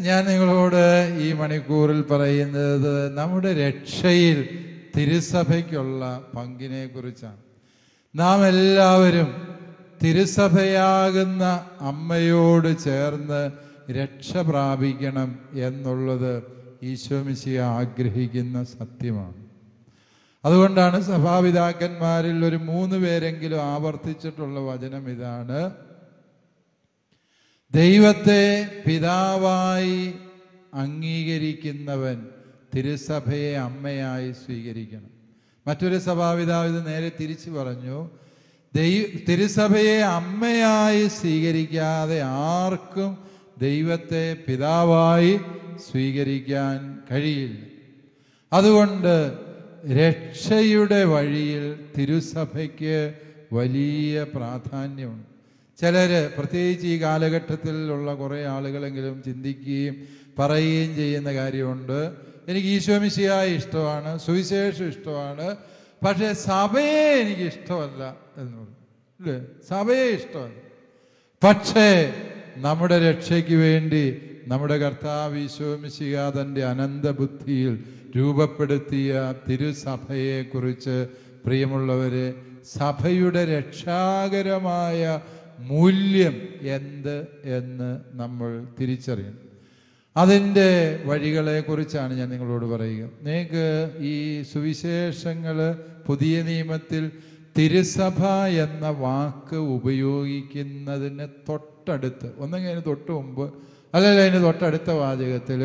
ഞാൻ നിങ്ങളോട് ഈ മണിക്കൂറിൽ പറയുന്നത് നമ്മുടെ രക്ഷയിൽ തിരുസഭയ്ക്കുള്ള പങ്കിനെ കുറിച്ചാണ് നാം എല്ലാവരും തിരുസഭയാകുന്ന അമ്മയോട് ചേർന്ന് രക്ഷ പ്രാപിക്കണം എന്നുള്ളത് ഈശോമിശിയ ആഗ്രഹിക്കുന്ന സത്യമാണ് അതുകൊണ്ടാണ് സഭാപിതാക്കന്മാരിൽ ഒരു മൂന്ന് പേരെങ്കിലും ആവർത്തിച്ചിട്ടുള്ള വചനം ഇതാണ് ദൈവത്തെ പിതാവായി അംഗീകരിക്കുന്നവൻ തിരുസഭയെ അമ്മയായി സ്വീകരിക്കണം മറ്റൊരു സഭാപിതാവ് ഇത് നേരെ തിരിച്ചു പറഞ്ഞു ദൈവ തിരുസഭയെ അമ്മയായി സ്വീകരിക്കാതെ ആർക്കും ദൈവത്തെ പിതാവായി സ്വീകരിക്കാൻ കഴിയില്ല അതുകൊണ്ട് രക്ഷയുടെ വഴിയിൽ തിരുസഭയ്ക്ക് വലിയ പ്രാധാന്യമുണ്ട് ചിലര് പ്രത്യേകിച്ച് ഈ കാലഘട്ടത്തിലുള്ള കുറേ ആളുകളെങ്കിലും ചിന്തിക്കുകയും പറയുകയും ചെയ്യുന്ന കാര്യമുണ്ട് എനിക്ക് ഈശോമിശിയായ ഇഷ്ടമാണ് സുവിശേഷം ഇഷ്ടമാണ് പക്ഷേ സഭയെ എനിക്ക് ഇഷ്ടമല്ല എന്ന് പറയും ഇല്ലേ സഭയെ ഇഷ്ടമല്ല പക്ഷേ നമ്മുടെ രക്ഷയ്ക്ക് വേണ്ടി നമ്മുടെ കർത്താവ് ഈശോമിശിക തൻ്റെ അനന്തബുദ്ധിയിൽ രൂപപ്പെടുത്തിയ തിരുസഭയെക്കുറിച്ച് പ്രിയമുള്ളവരെ സഭയുടെ രക്ഷാകരമായ മൂല്യം എന്ത് എന്ന് നമ്മൾ തിരിച്ചറിയണം അതിൻ്റെ വഴികളെക്കുറിച്ചാണ് ഞാൻ നിങ്ങളോട് പറയുക നിങ്ങൾക്ക് ഈ സുവിശേഷങ്ങൾ പുതിയ നിയമത്തിൽ തിരുസഭ എന്ന വാക്ക് ഉപയോഗിക്കുന്നതിന് തൊട്ടടുത്ത് ഒന്നെങ്കിൽ അതിന് തൊട്ട് മുമ്പ് അല്ലെങ്കിൽ അതിന് തൊട്ടടുത്ത വാചകത്തിൽ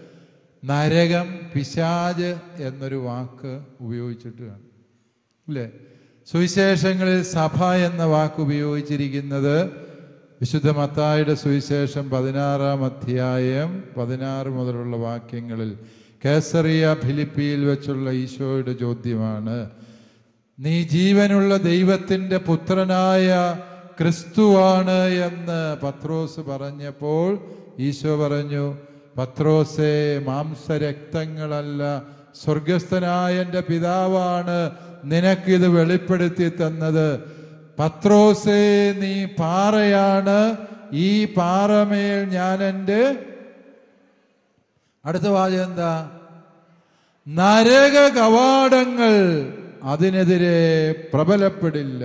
നരകം പിശാജ് എന്നൊരു വാക്ക് ഉപയോഗിച്ചിട്ട് കാണും ഇല്ലേ സുവിശേഷങ്ങളിൽ സഭ എന്ന വാക്ക് ഉപയോഗിച്ചിരിക്കുന്നത് വിശുദ്ധ മത്തായുടെ സുവിശേഷം പതിനാറാം അധ്യായം പതിനാറ് മുതലുള്ള വാക്യങ്ങളിൽ കേസറിയ ഫിലിപ്പിയിൽ വെച്ചുള്ള ഈശോയുടെ ചോദ്യമാണ് നീ ജീവനുള്ള ദൈവത്തിൻ്റെ പുത്രനായ ക്രിസ്തുവാണ് എന്ന് പത്രോസ് പറഞ്ഞപ്പോൾ ഈശോ പറഞ്ഞു പത്രോസെ മാംസരക്തങ്ങളല്ല സ്വർഗസ്ഥനായ എൻ്റെ പിതാവാണ് നിനക്കിത് വെളിപ്പെടുത്തി തന്നത് പത്രോസേ നീ പാറയാണ് ഈ പാറമേൽ ഞാൻ എൻ്റെ അടുത്ത വാചകം എന്താ നരക കവാടങ്ങൾ അതിനെതിരെ പ്രബലപ്പെടില്ല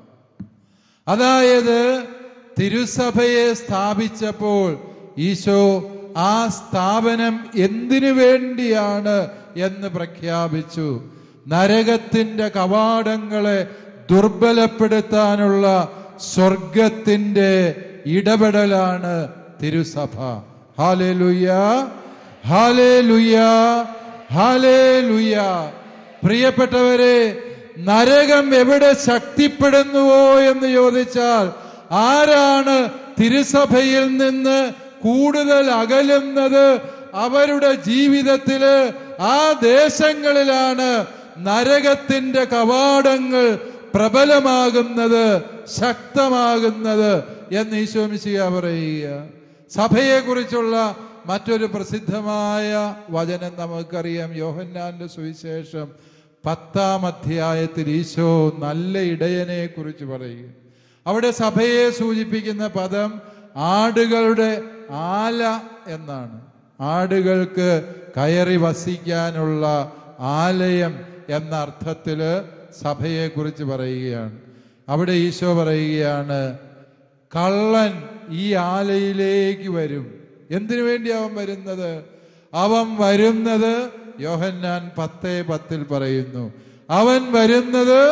അതായത് തിരുസഭയെ സ്ഥാപിച്ചപ്പോൾ ഈശോ ആ സ്ഥാപനം എന്തിനു വേണ്ടിയാണ് എന്ന് പ്രഖ്യാപിച്ചു നരകത്തിന്റെ കവാടങ്ങളെ ദുർബലപ്പെടുത്താനുള്ള സ്വർഗത്തിന്റെ ഇടപെടലാണ് തിരുസഭ ഹാലേ ലുയ്യ ഹാലേ ലുയ്യ ഹാലേ ലുയ്യ പ്രിയപ്പെട്ടവരെ നരകം എവിടെ ശക്തിപ്പെടുന്നുവോ എന്ന് ചോദിച്ചാൽ ആരാണ് തിരുസഭയിൽ നിന്ന് കൂടുതൽ അകലുന്നത് അവരുടെ ജീവിതത്തില് ആ ദേശങ്ങളിലാണ് നരകത്തിന്റെ കവാടങ്ങൾ പ്രബലമാകുന്നത് ശക്തമാകുന്നത് എന്ന് ഈശോമിശിക പറയുക സഭയെക്കുറിച്ചുള്ള മറ്റൊരു പ്രസിദ്ധമായ വചനം നമുക്കറിയാം യോഹന്നാന്റെ സുവിശേഷം പത്താം അധ്യായത്തിൽ ഈശോ നല്ല ഇടയനെ കുറിച്ച് പറയുക അവിടെ സഭയെ സൂചിപ്പിക്കുന്ന പദം ആടുകളുടെ ആല എന്നാണ് ആടുകൾക്ക് കയറി വസിക്കാനുള്ള ആലയം എന്ന അർത്ഥത്തിൽ സഭയെക്കുറിച്ച് പറയുകയാണ് അവിടെ ഈശോ പറയുകയാണ് കള്ളൻ ഈ ആലയിലേക്ക് വരും എന്തിനു വേണ്ടി അവൻ വരുന്നത് അവൻ വരുന്നത് യോഹന്നാൻ പത്തേ പത്തിൽ പറയുന്നു അവൻ വരുന്നത്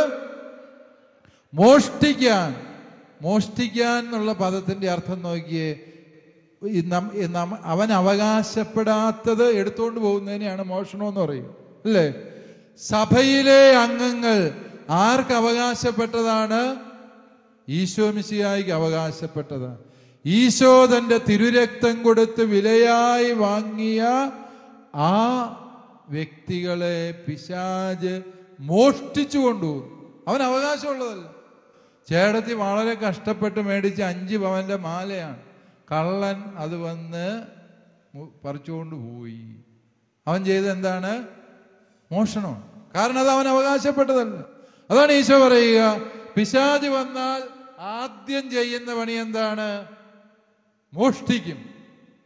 മോഷ്ടിക്കാൻ മോഷ്ടിക്കാൻ എന്നുള്ള പദത്തിന്റെ അർത്ഥം നോക്കിയേ ഈ നം- ഈ നം- അവൻ അവകാശപ്പെടാത്തത് എടുത്തുകൊണ്ട് പോകുന്നതിനെയാണ് മോഷണം എന്ന് പറയും അല്ലേ സഭയിലെ അംഗങ്ങൾ ആർക്ക് അവകാശപ്പെട്ടതാണ് ഈശോ മിശിയായിക്ക് അവകാശപ്പെട്ടതാണ് ഈശോ തന്റെ തിരുരക്തം കൊടുത്ത് വിലയായി വാങ്ങിയ ആ വ്യക്തികളെ പിശാജ് മോഷ്ടിച്ചു കൊണ്ടുപോകും അവൻ അവകാശമുള്ളതല്ല ചേടത്തി വളരെ കഷ്ടപ്പെട്ട് മേടിച്ച അഞ്ച് പവന്റെ മാലയാണ് കള്ളൻ അത് വന്ന് മു- പറിച്ചുകൊണ്ട് പോയി അവൻ ചെയ്തത് എന്താണ് മോഷണമാണ് കാരണം അത് അവൻ അവകാശപ്പെട്ടതല്ല അതാണ് ഈശോ പറയുക പിശാജ് വന്നാൽ ആദ്യം ചെയ്യുന്ന പണി എന്താണ് മോഷ്ടിക്കും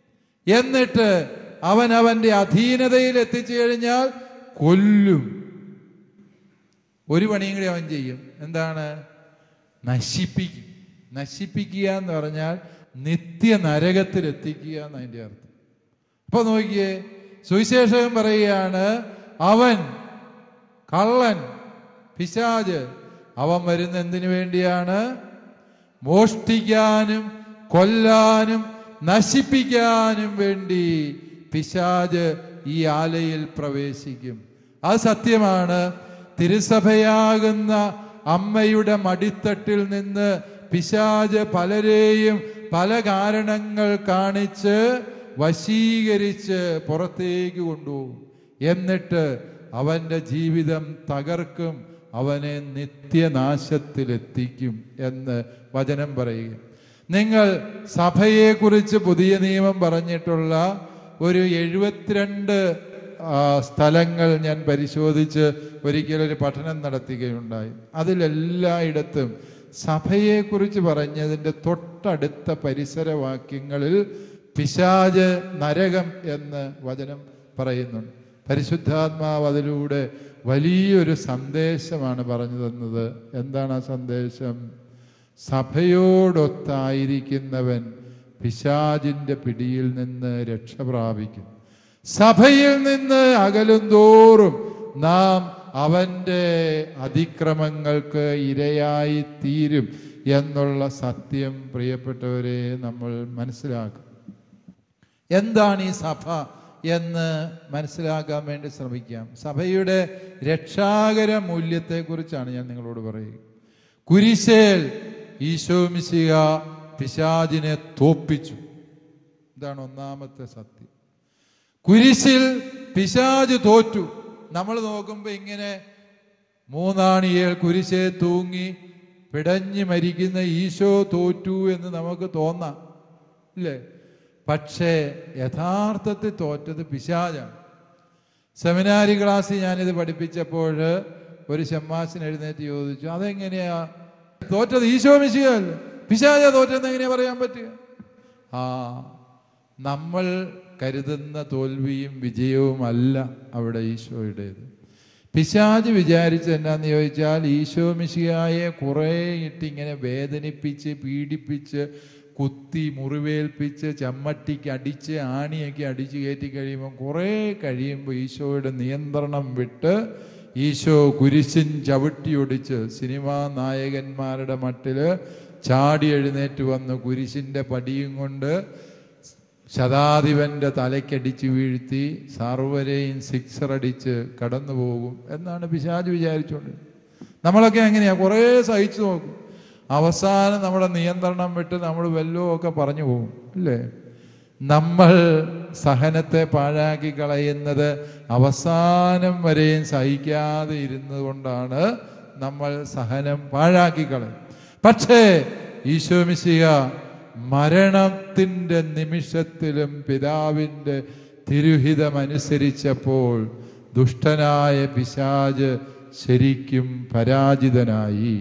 എന്നിട്ട് അവൻ അവന്റെ അധീനതയിൽ എത്തിച്ചു കഴിഞ്ഞാൽ കൊല്ലും ഒരു പണിയും കൂടി അവൻ ചെയ്യും എന്താണ് നശിപ്പിക്കും നശിപ്പിക്കുക എന്ന് പറഞ്ഞാൽ നിത്യ നരകത്തിൽ എത്തിക്കുക എന്ന് അതിൻ്റെ അർത്ഥം അപ്പൊ നോക്കിയേ സുവിശേഷകൻ പറയുകയാണ് അവൻ കള്ളൻ പിശാജ് അവൻ വരുന്ന എന്തിനു വേണ്ടിയാണ് മോഷ്ടിക്കാനും കൊല്ലാനും നശിപ്പിക്കാനും വേണ്ടി പിശാജ് ഈ ആലയിൽ പ്രവേശിക്കും അത് സത്യമാണ് തിരുസഭയാകുന്ന അമ്മയുടെ മടിത്തട്ടിൽ നിന്ന് പിശാജ് പലരെയും പല കാരണങ്ങൾ കാണിച്ച് വശീകരിച്ച് പുറത്തേക്ക് കൊണ്ടുപോകും എന്നിട്ട് അവന്റെ ജീവിതം തകർക്കും അവനെ നിത്യനാശത്തിലെത്തിക്കും എന്ന് വചനം പറയുക നിങ്ങൾ സഭയെക്കുറിച്ച് പുതിയ നിയമം പറഞ്ഞിട്ടുള്ള ഒരു എഴുപത്തിരണ്ട് ആ, സ്ഥലങ്ങൾ ഞാൻ പരിശോധിച്ച് ഒരിക്കലൊരു പഠനം നടത്തുകയുണ്ടായി അതിലെല്ലായിടത്തും സഭയെക്കുറിച്ച് പറഞ്ഞതിൻ്റെ തൊട്ടടുത്ത പരിസരവാക്യങ്ങളിൽ പിശാജ് നരകം എന്ന് വചനം പറയുന്നുണ്ട് പരിശുദ്ധാത്മാവ് അതിലൂടെ വലിയൊരു സന്ദേശമാണ് പറഞ്ഞു തന്നത് എന്താണ് ആ സന്ദേശം സഭയോടൊത്തായിരിക്കുന്നവൻ പിശാജിന്റെ പിടിയിൽ നിന്ന് രക്ഷ പ്രാപിക്കും സഭയിൽ നിന്ന് അകലും തോറും നാം അവന്റെ അതിക്രമങ്ങൾക്ക് ഇരയായി തീരും എന്നുള്ള സത്യം പ്രിയപ്പെട്ടവരെ നമ്മൾ മനസ്സിലാക്കും എന്താണ് ഈ സഭ എന്ന് മനസ്സിലാക്കാൻ വേണ്ടി ശ്രമിക്കാം സഭയുടെ രക്ഷാകര മൂല്യത്തെക്കുറിച്ചാണ് ഞാൻ നിങ്ങളോട് പറയുക കുരിശേൽ ഈശോ മിശിഹ പിശാജിനെ തോപ്പിച്ചു ഇതാണ് ഒന്നാമത്തെ സത്യം കുരിശിൽ പിശാജ് തോറ്റു നമ്മൾ നോക്കുമ്പോൾ ഇങ്ങനെ മൂന്നാണിയേൽ കുരിശെ തൂങ്ങി പിടഞ്ഞു മരിക്കുന്ന ഈശോ തോറ്റു എന്ന് നമുക്ക് തോന്നാം ഇല്ലേ പക്ഷേ യഥാർത്ഥത്തിൽ തോറ്റത് പിശാചാണ് സെമിനാരി ക്ലാസ്സിൽ ഞാനിത് പഠിപ്പിച്ചപ്പോൾ ഒരു ഷമ്മാസിന് എഴുന്നേറ്റ് ചോദിച്ചു അതെങ്ങനെയാ തോറ്റത് ഈശോ മിശികല്ലേ പിശാച തോറ്റെന്ന് എങ്ങനെയാ പറയാൻ പറ്റുക ആ നമ്മൾ കരുതുന്ന തോൽവിയും വിജയവും അല്ല അവിടെ ഈശോയുടേത് പിശാജ് വിചാരിച്ച് എന്നാന്ന് ചോദിച്ചാൽ ഈശോ മിശിഹായെ കുറേ ഇട്ട് ഇങ്ങനെ വേദനിപ്പിച്ച് പീഡിപ്പിച്ച് കുത്തി മുറിവേൽപ്പിച്ച് ചമ്മട്ടിക്ക് അടിച്ച് ആണിയൊക്കെ അടിച്ച് കയറ്റി കഴിയുമ്പോൾ കുറേ കഴിയുമ്പോൾ ഈശോയുടെ നിയന്ത്രണം വിട്ട് ഈശോ കുരിശിൻ ചവിട്ടിയൊടിച്ച് സിനിമാ നായകന്മാരുടെ മട്ടില് ചാടി എഴുന്നേറ്റ് വന്ന് കുരിശിൻ്റെ പടിയും കൊണ്ട് ശതാധിപന്റെ തലയ്ക്കടിച്ച് വീഴ്ത്തി സർവരെയും സിക്സർ അടിച്ച് കടന്നു പോകും എന്നാണ് പിശാജ് വിചാരിച്ചുകൊണ്ട് നമ്മളൊക്കെ എങ്ങനെയാ കുറേ സഹിച്ചു നോക്കും അവസാനം നമ്മുടെ നിയന്ത്രണം വിട്ട് നമ്മൾ വല്ലതും ഒക്കെ പറഞ്ഞു പോകും അല്ലേ നമ്മൾ സഹനത്തെ പാഴാക്കി കളയുന്നത് അവസാനം വരെയും സഹിക്കാതെ ഇരുന്നത് കൊണ്ടാണ് നമ്മൾ സഹനം പാഴാക്കി കളയും പക്ഷേ ഈശോ മിശിഹ മരണത്തിൻ്റെ നിമിഷത്തിലും പിതാവിൻ്റെ തിരുഹിതമനുസരിച്ചപ്പോൾ ദുഷ്ടനായ പിശാജ് ശരിക്കും പരാജിതനായി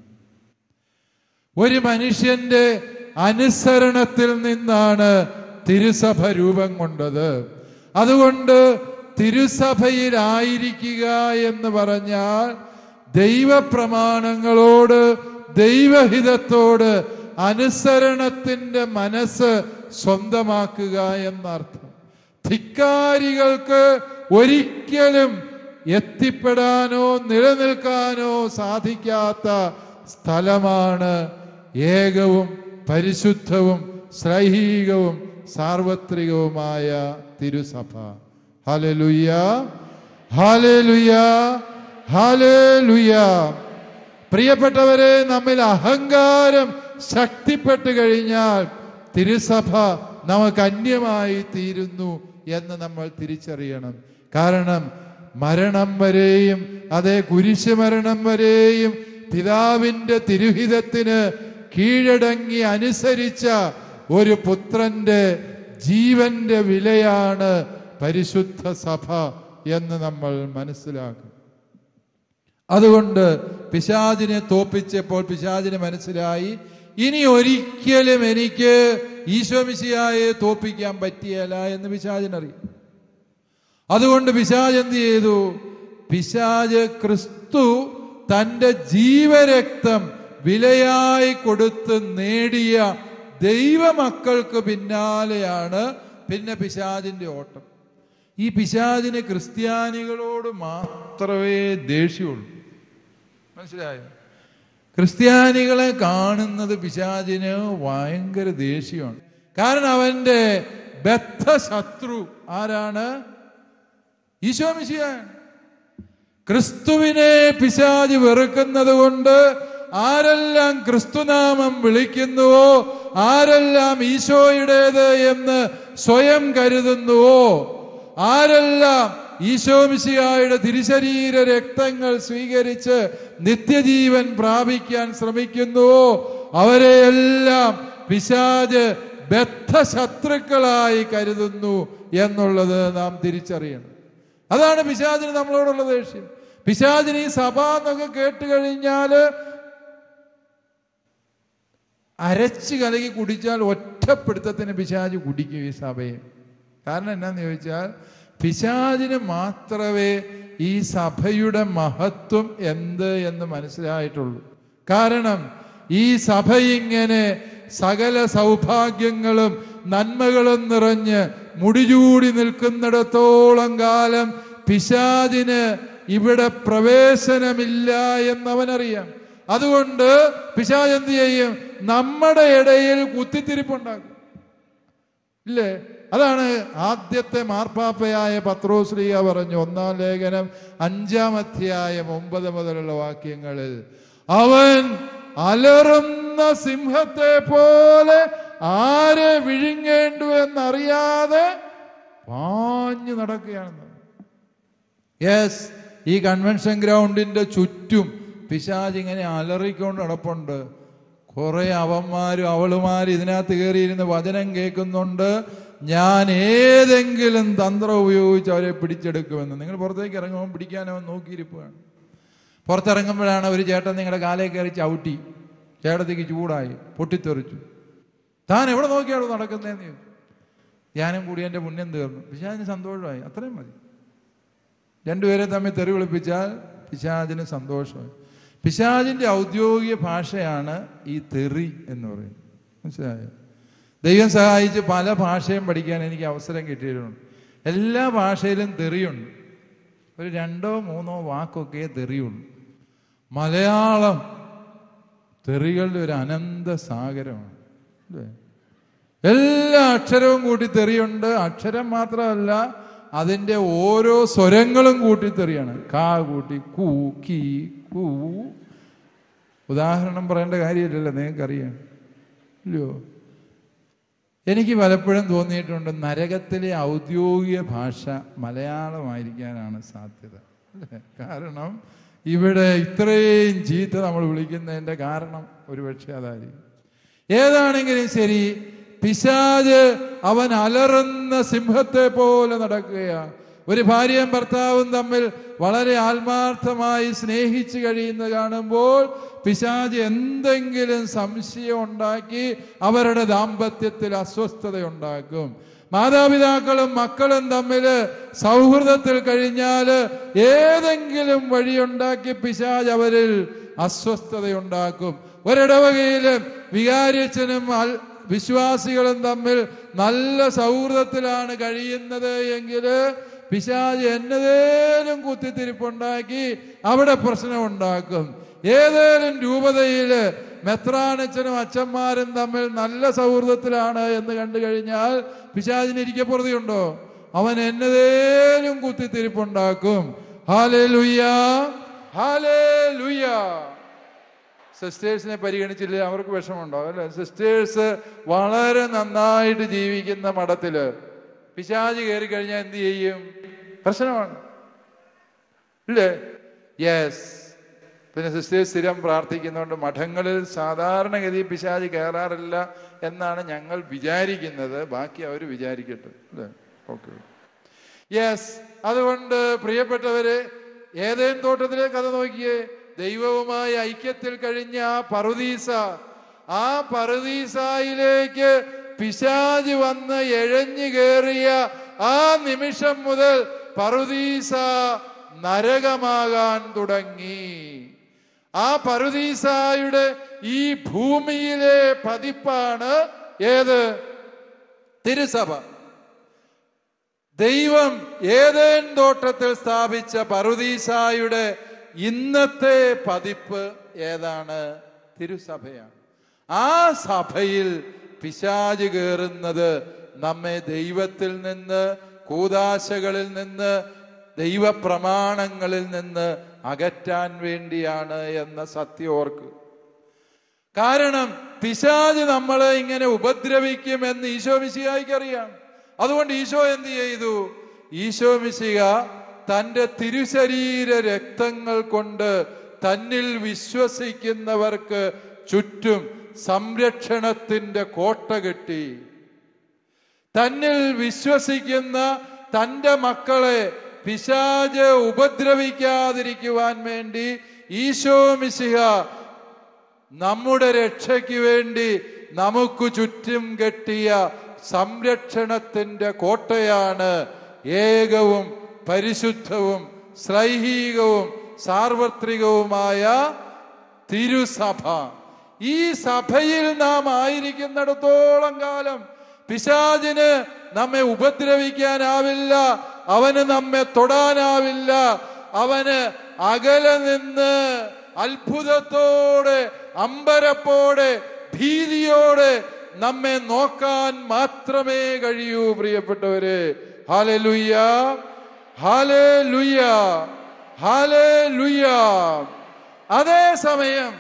ഒരു മനുഷ്യന്റെ അനുസരണത്തിൽ നിന്നാണ് തിരുസഭ രൂപം കൊണ്ടത് അതുകൊണ്ട് തിരുസഭയിലായിരിക്കുക എന്ന് പറഞ്ഞാൽ ദൈവപ്രമാണങ്ങളോട് ദൈവഹിതത്തോട് അനുസരണത്തിന്റെ മനസ്സ് സ്വന്തമാക്കുക എന്നർത്ഥം ധിക്കാരികൾക്ക് ഒരിക്കലും എത്തിപ്പെടാനോ നിലനിൽക്കാനോ സാധിക്കാത്ത സ്ഥലമാണ് ഏകവും പരിശുദ്ധവും ശ്ലൈഹികവും സാർവത്രികവുമായ തിരുസഭ ഹലലുയ ഹലലുയ ഹലലുയ പ്രിയപ്പെട്ടവരെ നമ്മിൽ അഹങ്കാരം ശക്തിപ്പെട്ടു കഴിഞ്ഞാൽ തിരുസഭ നമുക്ക് അന്യമായി തീരുന്നു എന്ന് നമ്മൾ തിരിച്ചറിയണം കാരണം മരണം വരെയും അതേ കുരിശ് മരണം വരെയും പിതാവിന്റെ തിരുഹിതത്തിന് കീഴടങ്ങി അനുസരിച്ച ഒരു പുത്രന്റെ ജീവന്റെ വിലയാണ് പരിശുദ്ധ സഭ എന്ന് നമ്മൾ മനസ്സിലാക്കും അതുകൊണ്ട് പിശാചിനെ തോപ്പിച്ചപ്പോൾ പിശാചിന് മനസ്സിലായി ഇനി ഒരിക്കലും എനിക്ക് ഈശോമിശിയായെ തോപ്പിക്കാൻ പറ്റിയല്ല എന്ന് പിശാചിനറിയാം അതുകൊണ്ട് പിശാജ് എന്ത് ചെയ്തു പിശാജ് ക്രിസ്തു തന്റെ ജീവരക്തം വിലയായി കൊടുത്ത് നേടിയ ദൈവമക്കൾക്ക് പിന്നാലെയാണ് പിന്നെ പിശാജിന്റെ ഓട്ടം ഈ പിശാജിന് ക്രിസ്ത്യാനികളോട് മാത്രമേ ദേഷ്യമുള്ളൂ മനസ്സിലായോ ക്രിസ്ത്യാനികളെ കാണുന്നത് പിശാചിന് ഭയങ്കര ദേഷ്യമാണ് കാരണം അവന്റെ ബദ്ധ ശത്രു ആരാണ് ഈശോമിശിയാണ് ക്രിസ്തുവിനെ പിശാജ് വെറുക്കുന്നത് കൊണ്ട് ആരെല്ലാം ക്രിസ്തുനാമം വിളിക്കുന്നുവോ ആരെല്ലാം ഈശോയുടേത് എന്ന് സ്വയം കരുതുന്നുവോ ആരെല്ലാം ഈശോമിശിയായുടെ തിരുശരീര രക്തങ്ങൾ സ്വീകരിച്ച് നിത്യജീവൻ പ്രാപിക്കാൻ ശ്രമിക്കുന്നുവോ അവരെയെല്ലാം പിശാജ് ബദ്ധശത്രുക്കളായി കരുതുന്നു എന്നുള്ളത് നാം തിരിച്ചറിയണം അതാണ് പിശാചിന് നമ്മളോടുള്ള ദേഷ്യം പിശാചിന് ഈ സഭ എന്നൊക്കെ കേട്ട് കഴിഞ്ഞാല് അരച്ച് കലകി കുടിച്ചാൽ ഒറ്റപ്പിടുത്തത്തിന് പിശാജ് കുടിക്കും ഈ സഭയെ കാരണം എന്നാന്ന് ചോദിച്ചാൽ പിശാചിന് മാത്രമേ ഈ സഭയുടെ മഹത്വം എന്ത് എന്ന് മനസ്സിലായിട്ടുള്ളൂ കാരണം ഈ സഭ ഇങ്ങനെ സകല സൗഭാഗ്യങ്ങളും നന്മകളും നിറഞ്ഞ് മുടിചൂടി നിൽക്കുന്നിടത്തോളം കാലം പിശാചിന് ഇവിടെ പ്രവേശനമില്ല എന്നവനറിയാം അതുകൊണ്ട് പിശാജ് എന്ത് ചെയ്യും നമ്മുടെ ഇടയിൽ കുത്തിത്തിരിപ്പുണ്ടാക്കും ഇല്ലേ അതാണ് ആദ്യത്തെ മാർപ്പാപ്പയായ പത്രോശ്രീയ പറഞ്ഞു ഒന്നാം ലേഖനം അഞ്ചാം അധ്യായം ഒമ്പത് മുതലുള്ള വാക്യങ്ങളിൽ അവൻ അലറുന്ന സിംഹത്തെ പോലെ ആരെ വിഴുങ്ങേണ്ടു എന്നറിയാതെ പാഞ്ഞു നടക്കുകയാണെന്ന് യെസ് ഈ കൺവെൻഷൻ ഗ്രൗണ്ടിന്റെ ചുറ്റും പിശാജ് ഇങ്ങനെ അലറിക്കൊണ്ട് നടപ്പുണ്ട് കുറെ അവന്മാരും അവളുമാരും ഇതിനകത്ത് കയറിയിരുന്ന് വചനം കേൾക്കുന്നുണ്ട് ഞാൻ ഏതെങ്കിലും തന്ത്രം ഉപയോഗിച്ച് അവരെ പിടിച്ചെടുക്കുമെന്ന് നിങ്ങൾ പുറത്തേക്ക് ഇറങ്ങുമ്പോൾ പിടിക്കാൻ അവൻ നോക്കിയിരിക്കുകയാണ് പുറത്തിറങ്ങുമ്പോഴാണ് ഒരു ചേട്ടൻ നിങ്ങളുടെ കാലേ കയറി ചവിട്ടി ചേട്ടത്തേക്ക് ചൂടായി പൊട്ടിത്തെറിച്ചു താൻ എവിടെ നോക്കിയാണോ നടക്കുന്നതെന്ന് ചോദിച്ചു ഞാനും കൂടി എൻ്റെ പുണ്യം തീർന്നു പിശാചിന് സന്തോഷമായി അത്രയും മതി രണ്ടുപേരെ തമ്മിൽ തെറി വിളിപ്പിച്ചാൽ പിശാചിന് സന്തോഷമായി പിശാചിന്റെ ഔദ്യോഗിക ഭാഷയാണ് ഈ തെറി എന്ന് പറയുന്നത് മനസ്സിലായോ ദൈവം സഹായിച്ച് പല ഭാഷയും പഠിക്കാൻ എനിക്ക് അവസരം കിട്ടിയിട്ടുണ്ട് എല്ലാ ഭാഷയിലും തെറിയുണ്ട് ഒരു രണ്ടോ മൂന്നോ വാക്കൊക്കെ തെറിയുള്ളൂ മലയാളം തെറികളുടെ ഒരു അനന്ത സാഗരമാണ് അല്ലേ എല്ലാ അക്ഷരവും കൂട്ടി തെറിയുണ്ട് അക്ഷരം മാത്രമല്ല അതിൻ്റെ ഓരോ സ്വരങ്ങളും കൂട്ടി തെറിയാണ് കാ കൂട്ടി കൂ കീ കൂ ഉദാഹരണം പറയേണ്ട കാര്യമില്ലല്ലോ നിങ്ങൾക്കറിയാം ഇല്ലയോ എനിക്ക് പലപ്പോഴും തോന്നിയിട്ടുണ്ട് നരകത്തിലെ ഔദ്യോഗിക ഭാഷ മലയാളമായിരിക്കാനാണ് സാധ്യത അല്ലേ? കാരണം ഇവിടെ ഇത്രയും ചീത്ത നമ്മൾ വിളിക്കുന്നതിൻ്റെ കാരണം ഒരുപക്ഷെ അതായിരിക്കും ഏതാണെങ്കിലും ശരി പിശാജ് അവൻ അലറുന്ന സിംഹത്തെ പോലെ നടക്കുകയാണ് ഒരു ഭാര്യയും ഭർത്താവും തമ്മിൽ വളരെ ആത്മാർത്ഥമായി സ്നേഹിച്ചു കഴിയുന്നത് കാണുമ്പോൾ പിശാജ് എന്തെങ്കിലും സംശയം ഉണ്ടാക്കി അവരുടെ ദാമ്പത്യത്തിൽ അസ്വസ്ഥത ഉണ്ടാക്കും മാതാപിതാക്കളും മക്കളും തമ്മിൽ സൗഹൃദത്തിൽ കഴിഞ്ഞാൽ ഏതെങ്കിലും വഴിയുണ്ടാക്കി പിശാജ് അവരിൽ അസ്വസ്ഥതയുണ്ടാക്കും ഒരിടവകയില് വികാരിച്ചനും അൽ വിശ്വാസികളും തമ്മിൽ നല്ല സൗഹൃദത്തിലാണ് കഴിയുന്നത് എങ്കിൽ പിശാജ് എന്നതേലും കുത്തിത്തിരിപ്പുണ്ടാക്കി അവിടെ പ്രശ്നം ഉണ്ടാക്കും ഏതേലും രൂപതയില് മെത്രാനച്ചനും അച്ഛന്മാരും തമ്മിൽ നല്ല സൗഹൃദത്തിലാണ് എന്ന് കണ്ടു കഴിഞ്ഞാൽ പിശാചിന് ഇരിക്കപ്പുറതിയുണ്ടോ അവൻ എന്നതേലും കുത്തിത്തിരിപ്പുണ്ടാക്കും ഹാലേ ലുയ്യ ഹാലേ ലുയ്യ സിസ്റ്റേഴ്സിനെ പരിഗണിച്ചില്ല അവർക്ക് വിഷമമുണ്ടോ അല്ലെ സിസ്റ്റേഴ്സ് വളരെ നന്നായിട്ട് ജീവിക്കുന്ന മഠത്തില് പിശാജ് കയറി കഴിഞ്ഞാൽ എന്ത് ചെയ്യും പ്രശ്നമാണ് ഇല്ലേ യെസ് പിന്നെ സിസ്റ്റേഴ്സ് സ്ഥിരം പ്രാർത്ഥിക്കുന്നതുകൊണ്ട് മഠങ്ങളിൽ സാധാരണഗതി പിശാജ് കയറാറില്ല എന്നാണ് ഞങ്ങൾ വിചാരിക്കുന്നത് ബാക്കി അവർ വിചാരിക്കട്ടെ അല്ലേ ഓക്കെ യെസ് അതുകൊണ്ട് പ്രിയപ്പെട്ടവരെ ഏതേൻ തോട്ടത്തിലെ കഥ നോക്കിയേ ദൈവവുമായി ഐക്യത്തിൽ കഴിഞ്ഞ ആ പറുദീസ ആ പറുദീസായിലേക്ക് പിശാജ് വന്ന് എഴഞ്ഞു കയറിയ ആ നിമിഷം മുതൽ പറുദീസ നരകമാകാൻ തുടങ്ങി ആ പറുദീസായുടെ ഈ ഭൂമിയിലെ പതിപ്പാണ് ഏത് തിരുസഭ ദൈവം ഏതേൻ തോട്ടത്തിൽ സ്ഥാപിച്ച പറുദീസായുടെ ഇന്നത്തെ പതിപ്പ് ഏതാണ് തിരുസഭയാണ് ആ സഭയിൽ പിശാജ് കയറുന്നത് നമ്മെ ദൈവത്തിൽ നിന്ന് കൂതാശകളിൽ നിന്ന് ദൈവപ്രമാണങ്ങളിൽ നിന്ന് അകറ്റാൻ വേണ്ടിയാണ് എന്ന സത്യം ഓർക്കുക കാരണം പിശാജ് നമ്മളെ ഇങ്ങനെ ഉപദ്രവിക്കും എന്ന് ഈശോ മിശിഹായിക്ക് അറിയാം അതുകൊണ്ട് ഈശോ എന്ത് ചെയ്തു ഈശോ മിശിക തന്റെ തിരുശരീര രക്തങ്ങൾ കൊണ്ട് തന്നിൽ വിശ്വസിക്കുന്നവർക്ക് ചുറ്റും സംരക്ഷണത്തിന്റെ കോട്ട കെട്ടി തന്നിൽ വിശ്വസിക്കുന്ന തന്റെ മക്കളെ പിശാജ് ഉപദ്രവിക്കാതിരിക്കുവാൻ വേണ്ടി ഈശോ മിശിഹ നമ്മുടെ രക്ഷയ്ക്ക് വേണ്ടി നമുക്ക് ചുറ്റും കെട്ടിയ സംരക്ഷണത്തിന്റെ കോട്ടയാണ് ഏകവും പരിശുദ്ധവും ശ്ലൈഹികവും സാർവത്രികവുമായ തിരുസഭ ഈ സഭയിൽ നാം ആയിരിക്കുന്നിടത്തോളം കാലം പിശാചിന് നമ്മെ ഉപദ്രവിക്കാനാവില്ല അവന് നമ്മെ തൊടാനാവില്ല അവന് അകലെ നിന്ന് അത്ഭുതത്തോടെ അമ്പരപ്പോടെ ഭീതിയോടെ നമ്മെ നോക്കാൻ മാത്രമേ കഴിയൂ പ്രിയപ്പെട്ടവരെ ഹാലെ ലുയ്യ ഹാലെ ലുയ്യ ഹാലെ ലുയ്യ അതേസമയം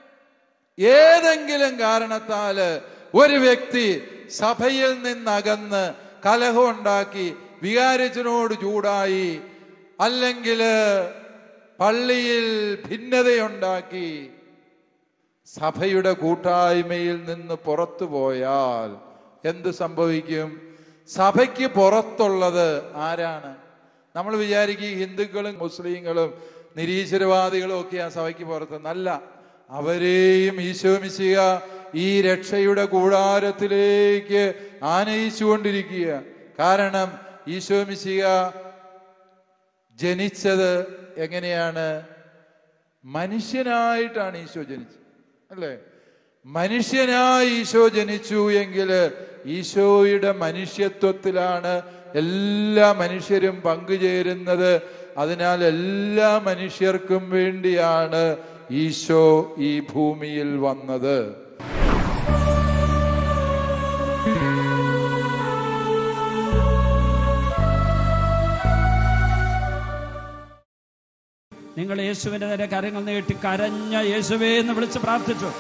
ഏതെങ്കിലും കാരണത്താല് ഒരു വ്യക്തി സഭയിൽ നിന്നകന്ന് കലഹം ഉണ്ടാക്കി വികാരിച്ചനോട് ചൂടായി അല്ലെങ്കിൽ പള്ളിയിൽ ഭിന്നതയുണ്ടാക്കി സഭയുടെ കൂട്ടായ്മയിൽ നിന്ന് പുറത്തു പോയാൽ എന്ത് സംഭവിക്കും സഭയ്ക്ക് പുറത്തുള്ളത് ആരാണ് നമ്മൾ വിചാരിക്കും ഈ ഹിന്ദുക്കളും മുസ്ലിങ്ങളും നിരീശ്വരവാദികളും ഒക്കെ ആ സഭയ്ക്ക് പുറത്ത് നല്ല അവരെയും ഈശോ മിശിക ഈ രക്ഷയുടെ കൂടാരത്തിലേക്ക് ആനയിച്ചുകൊണ്ടിരിക്കുക കാരണം ഈശോ മിശിക ജനിച്ചത് എങ്ങനെയാണ് മനുഷ്യനായിട്ടാണ് ഈശോ ജനിച്ചത് അല്ലേ മനുഷ്യനായി ഈശോ ജനിച്ചു എങ്കിൽ ഈശോയുടെ മനുഷ്യത്വത്തിലാണ് എല്ലാ മനുഷ്യരും പങ്കുചേരുന്നത് അതിനാൽ എല്ലാ മനുഷ്യർക്കും വേണ്ടിയാണ് ഈശോ ഈ ഭൂമിയിൽ വന്നത് നിങ്ങൾ യേശുവിന്റെ നേരെ കരങ്ങൾ നീട്ടി കരഞ്ഞ യേശുവേ എന്ന് വിളിച്ച് പ്രാർത്ഥിച്ചു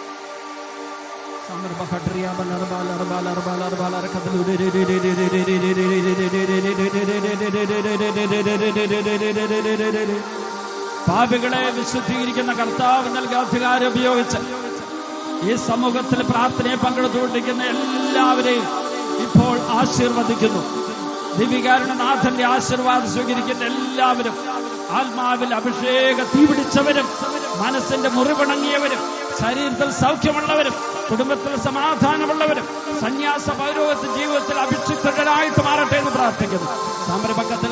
പാപികളെ വിശുദ്ധീകരിക്കുന്ന കർത്താവ് നൽകിയ അധികാരം ഉപയോഗിച്ച് ഈ സമൂഹത്തിൽ പ്രാർത്ഥനയെ പങ്കെടുത്തുകൊണ്ടിരിക്കുന്ന എല്ലാവരെയും ഇപ്പോൾ ആശീർവദിക്കുന്നു ദിവികാരുണനാഥന്റെ ആശീർവാദം സ്വീകരിക്കുന്ന എല്ലാവരും ആത്മാവിൽ അഭിഷേക തീപിടിച്ചവരും മനസ്സിന്റെ മുറിവിണങ്ങിയവരും ശരീരത്തിൽ സൗഖ്യമുള്ളവരും കുടുംബത്തിൽ സമാധാനമുള്ളവരും സന്യാസ പൗരോഗത്തിൽ ജീവിതത്തിൽ അഭിക്ഷിപ്തരായിട്ട് മാറട്ടെ എന്ന് പ്രാർത്ഥിക്കുന്നു സംരംഭക്കത്തിൽ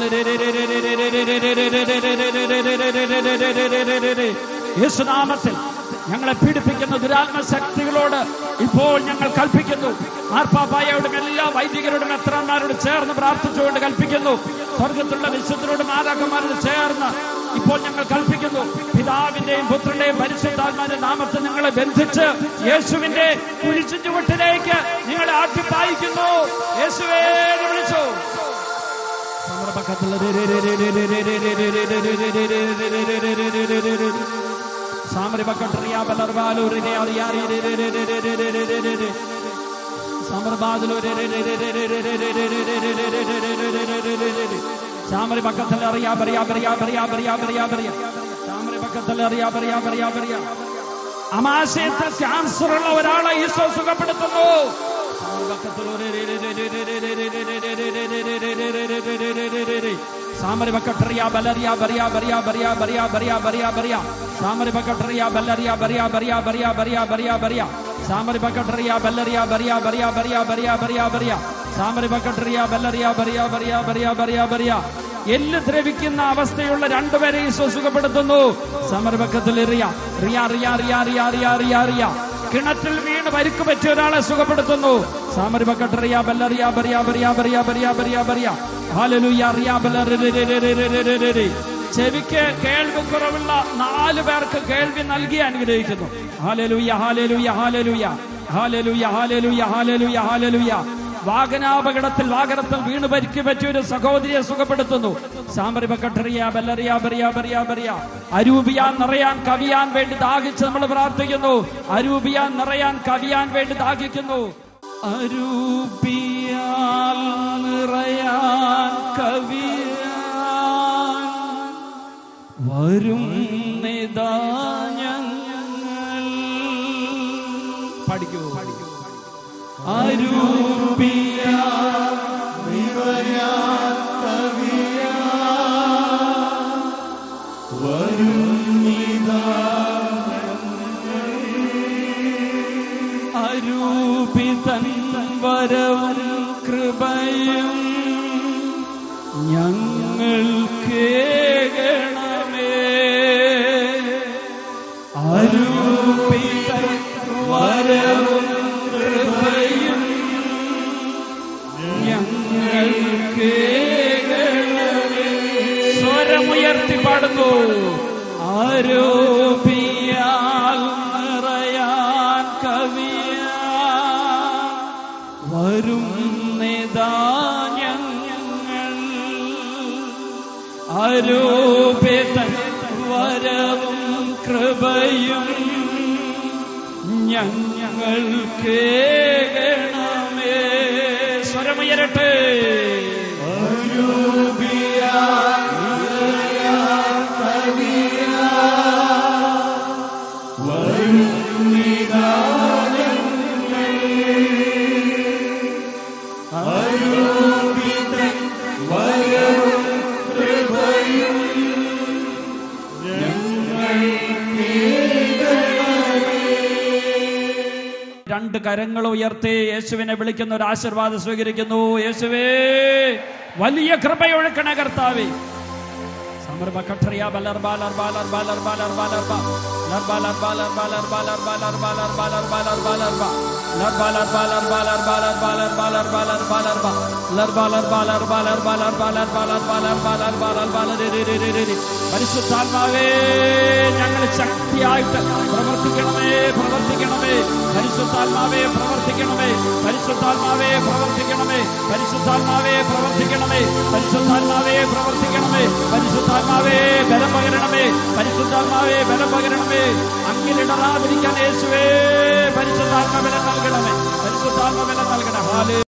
യേശുനാമത്തിൽ ഞങ്ങളെ പീഡിപ്പിക്കുന്ന ദുരാത്മ ശക്തികളോട് ഇപ്പോൾ ഞങ്ങൾ കൽപ്പിക്കുന്നു മാർപ്പാപ്പായോടും എല്ലാ വൈദികരോടും എത്രാന്മാരോട് ചേർന്ന് പ്രാർത്ഥിച്ചുകൊണ്ട് കൽപ്പിക്കുന്നു സ്വർഗത്തിലുള്ള വിശുദ്ധരോടും ആരാക്കന്മാരോട് ചേർന്ന് ഇപ്പോൾ ഞങ്ങൾ കൽപ്പിക്കുന്നു പിതാവിന്റെയും പുത്രന്റെയും പരിശുദ്ധാത്മാന്റെ നാമത്തിൽ ഞങ്ങളെ ബന്ധിച്ച് യേശുവിന്റെ കുരിശു ചുവട്ടിലേക്ക് നിങ്ങളെ ആട്ടിപ്പായിക്കുന്നു യേശുവേ എന്ന് വിളിച്ചു സാമറി പക്കത്തിൽ അറിയാ പറയാ പറയാ പറയാ പറയാ പറയാ പറയാ സാമറി പക്കത്തിൽ അറിയാ പറയാ പറയാ പറയാ അമാശയത്തിൽ ക്യാൻസർ ഉള്ള ഒരാളെ ഈശോ സുഖപ്പെടുത്തുന്നു സാമരി ബക്കട്ടറിയ ബലറിയ ബറിയ ബറിയ ബറിയ ബറിയ ബറിയ ബറിയ ബറിയ സാമരി ബക്കട്ടറിയ ബലറിയ ബറിയ ബറിയ ബറിയ ബറിയ ബറിയ ബറിയ സാമറി ബക്കട്ടറിയ ബല്ലറിയ ബറിയ ബറിയ ബറിയ ബറിയ ബറിയ ബറിയ സാമറി ബക്കട്ടറിയ ബല്ലറിയ ബറിയ ബറിയ ബറിയ ബറിയ ബറിയ എല്ല് ദ്രവിക്കുന്ന അവസ്ഥയുള്ള രണ്ടുപേരെ ഈശോ സുഖപ്പെടുത്തുന്നു സമർപക്കത്തിൽ റിയ റിയ റിയ റിയ റിയ റിയ റിയ റിയ കിണറ്റിൽ വീണ് പരിക്ക് പറ്റിയ ഒരാളെ സുഖപ്പെടുത്തുന്നു സാമർപക്കട്ടറിയ ബല്ലറിയ ബറിയ ബറിയ ബറിയ ബറിയ ബറിയ ബറിയ ഹാലലുയ റിയ ബല്ലറി ചെവിക്ക് കേൾവി കുറവുള്ള നാല് പേർക്ക് കേൾവി നൽകി അനുഗ്രഹിക്കുന്നു ഹാലലുയ ഹാലലുയ ഹാലലുയ ഹാലലുയ ഹാലലുയ ഹാലലുയ ഹാലലുയ വാഹനാപകടത്തിൽ വാഹനത്തിൽ വീണ് പരിക്ക് പറ്റിയ ഒരു സഹോദരിയെ സുഖപ്പെടുത്തുന്നു സാമറിബ കട്ടറിയ ബല്ലറിയ ബറിയ ബറിയ ബറിയ അരൂപിയാൻ നിറയാൻ കവിയാൻ വേണ്ടി ദാഹിച്ച് നമ്മൾ പ്രാർത്ഥിക്കുന്നു അരൂപിയാൻ നിറയാൻ കവിയാൻ വേണ്ടി ദാഹിക്കുന്നു അരൂപിയാൽ നിറയാൻ കവിയാൻ വരും നിതാ ഞങ്ങൾ പഠിക്കൂ പഠിക്കൂ അരൂപിയ അരൂപിതൻ വരവും കൃപയും ഞങ്ങൾക്ക് ഗണമേ അരൂപിതൻ വരവും കൃപയും ഞങ്ങൾക്ക് ഗണമേ സ്വരമുയർത്തി പാടുന്നു ആരോപിയാൽ നിറയാൻ കവിയ വരും നിതാ ഞങ്ങൾ ആരോപിതൻ വരവും കൃപയും ഞങ്ങൾക്ക് ഗണമേ സ്വരമുയരട്ടെ രണ്ട് കരങ്ങൾ ഉയർത്തി യേശുവിനെ വിളിക്കുന്ന ഒരു ആശീർവാദം സ്വീകരിക്കുന്നു യേശുവേ വലിയ കൃപയൊഴുക്കണ കർത്താവേ സമർപ്പ കട്ടറിയ ബലർ ബാലർ ബാലർ ബാലർ ബാലർ ബാലർ ബാ ലർ ബാലർ ബാലർ ബാലർ ബാലർ ബാലർ ബാലർ ബാലർ ബാലർ ബാലർ ബാ ലർ ബാലർ ബാലർ ബാലർ ബാലർ ബാലർ ബാലർ ബാലർ ബാലർ ബാ ലർ ബാലർ ബാലർ ബാലർ ബാലർ ബാലർ ബാലർ ബാലർ ബാലർ ബാലർ ബാലർ രെ രെ രെ രെ രെ പരിശുദ്ധാത്മാവേ ഞങ്ങൾ ശക്തിയായിട്ട് പ്രവർത്തിക്കണമേ പ്രവർത്തിക്കണമേ പരിശുദ്ധാത്മാവേ പ്രവർത്തിക്കണമേ പരിശുദ്ധാത്മാവേ പ്രവർത്തിക്കണമേ പരിശുദ്ധാത്മാവേ പ്രവർത്തിക്കണമേ പരിശുദ്ധാത്മാവേ പ്രവർത്തിക്കണമേ പരിശുദ്ധാത്മാവേ ബലം പകരണമേ പരിശുദ്ധാത്മാവേ ബലം പകരണമേ അങ്ങിലിടറാതിരിക്കാൻ യേശുവേ പരിശുദ്ധാത്മ ബലം നൽകണമേ പരിശുദ്ധാത്മ ബലം നൽകണം ഹാലേ